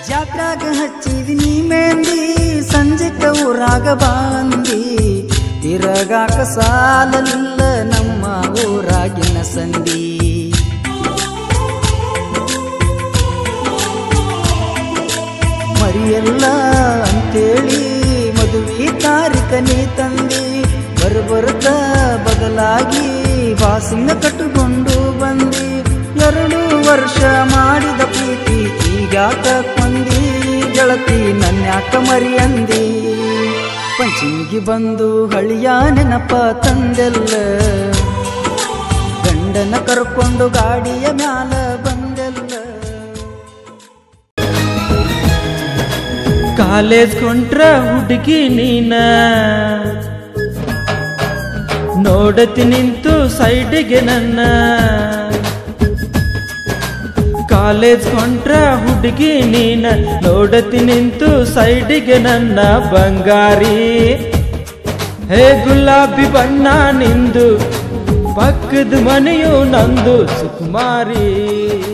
ಜಾತ್ರಾಗ ಹಚ್ಚಿದಿ ನೀ ಮೆಂದಿ ಸಂಜೆಕ ಊರಾಗ ಬಾಂದಿ ತಿರಗಾಕ ಸಾಲಲಿಲ್ಲ ನಮ್ಮ ಊರಾಗಿನ ಸಂದಿ ಮರಿಯಲ್ಲ ಅಂತೇಳಿ ಮದುವೆ ತಾರೀಕ ನೀ ತಂದಿ ಬರಬರುತ್ತ ಬದಲಾಗಿ ಬಾಸಿಂಗ ಕಟ್ಟುಕೊಂಡು ಬಂದಿ ಎರಡು ವರ್ಷ ಮಾಡಿದ ಪ್ರೀತಿ ಈಗಾಕ ಕೊಂದಿ ಗೆಳತಿ ನನ್ಯಾಕ ಮರಿಯಂದಿ ಪಂಚಮಿಗೆ ಬಂದು ಹಳಿಯ ನೆನಪ ತಂದೆಲ್ಲ ಗಂಡನ ಕರ್ಕೊಂಡು ಗಾಡಿಯ ಮ್ಯಾಲ ಬಂದೆಲ್ಲ ಕಾಲೇಜ್ ಕೊಂಟ್ರ ಹುಡುಗಿ ನೀನ ನೋಡತಿ ನಿಂತು ಸೈಡಿಗೆ ನನ್ನ ಕಾಲೇಜ್ ಕೊಂಟ್ರ ಹುಡುಗಿ ನೀನ ನೋಡತಿ ನಿಂತು ಸೈಡಿಗೆ ನನ್ನ ಬಂಗಾರಿ ಹೇ ಗುಲಾಬಿ ಬಣ್ಣ ನಿಂದು ಪಕ್ಕದ ಮನೆಯು ನಂದು ಸುಕುಮಾರಿ